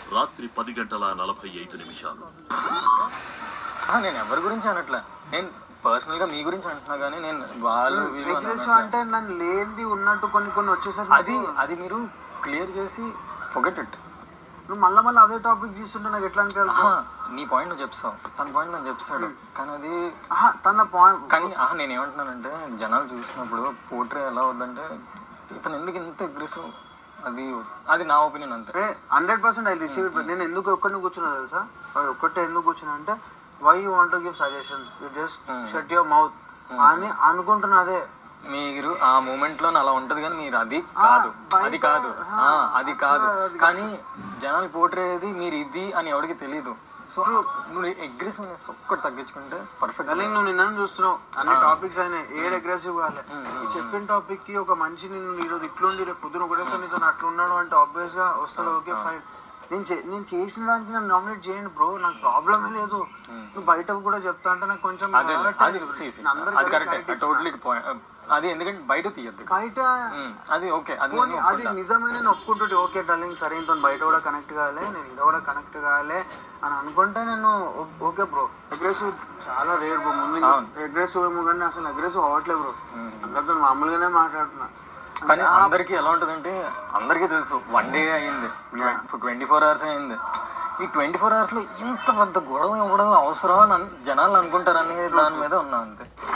రాత్రి పది గంటల నలభై ఐదు నిమిషాలు ఆ, నేను ఎవరి గురించి అనట్లే నేను పర్సనల్ గా మీ గురించి అంటున్నా కానీ నేను వాళ్ళు వీళ్ళు అని అగ్రెసివ్ అనట్లే. అంటే నన్ను లేనిది ఉన్నట్టు కొన్ని కొన్ని వచ్చేసరికి అది అది మీరు క్లియర్ చేసి పొగట్ ఇట్ నువ్వు మళ్ళీ మళ్ళీ అదే టాపిక్ తీసుకుంటే నాకు ఎట్లా అనిపించాలి bro? నీ పాయింట్ నువ్వు చెప్తావు తన పాయింట్ నాకు చెప్తాడు కానీ అది ఆహా, తన పాయింట్ కానీ ఆహా నేను ఏమంటున్నానంటే జనాలు చూసినప్పుడు పోట్రే ఎలా అవుద్దంటే ఇతను ఎందుకు ఇంత అగ్రెసివ్ అది అది నా ఒపీనియన్ అంతే hundred percent I receive it నేను ఎందుకు ఒక్కడిని కూర్చున్నా తెలుసా అది ఒక్కటే ఎందుకు కూర్చున్నా అంటే why you want give suggestion you just Hmm. Shut your mouth అని అనుకుంటున్నా అదే మీరు ఆ మూమెంట్ లో అలా ఉంటది కానీ మీరు అది ఆ, కాదు బయట, అది కాదు ఆ, ఆ, అది కాదు అది కానీ జనాలు పోట్రేది మీరు ఇది అని ఎవరికి తెలియదు సో నువ్వు అగ్రెసివ్నెస్ ఒక్కటి తగ్గించుకుంటే పర్ఫెక్ట్ కానీ నువ్వు నిన్న చూస్తున్నావు అన్ని ఆ. టాపిక్స్ అయినాయి ఏడు అగ్రెసివ్ కాలే Hmm, hmm, ఈ చెప్పిన టాపిక్ కి ఒక మనిషి నిన్ను ఈరోజు ఇట్లుండి రేపు పొద్దున ఒకటేసారి నీతో అట్లున్నాడు అంటే ఆబ్వియస్ గా వస్తుంది ఓకే ఆ. ఫైన్ నేను చే- నేను చేసిన దానికి నన్ను నామినేట్ చేయండి బ్రో నాకు ప్రాబ్లమే లేదు Hmm. నువ్వు బయట కూడా చెప్తా అంటే నాకు కొంచెం అదే hurt అది అయింది. see, see, నేను అందరికీ అది అదే clarity కరెక్ట్ ఇచ్చిన. టోటలీ పాయింట్ అది ఎందుకంటే బయట తీయద్దు బయట అది ఓకే అది పోనీ నేను అది ఒప్పుకుంటా. నిజమే నేను ఒప్పుకుంటుంటే ఓకే డార్లింగ్ సరే ఇంత బయట కూడా కనెక్ట్ కావాలి నేను ఇలా కూడా కనెక్ట్ కావాలి అని అనుకుంటే నేను ఓ- ఓకే బ్రో అగ్రెసివ్ చాలా రేర్ బ్రో ముందు అవును. అగ్రెసివ్ ఏమో కానీ అసలు అగ్రెసివ్ అవ్వట్లేదు బ్రో మ్మ్. అందరితో మామూలుగానే మాట్లాడుతున్నా కానీ ఆ- అందరికి ఎలా ఉంటుందంటే అందరికీ తెలుసు వన్ డే అయింది Yeah. ట్వంటీ ఫోర్ అవర్స్ అయింది ఈ ట్వంటీ ఫోర్ అవర్స్ లో ఇంత పెద్ద గొడవ ఇవ్వడం అవసరం అని అన్- జనాలు అనుకుంటారని దాని మీద ఉన్నా అంతే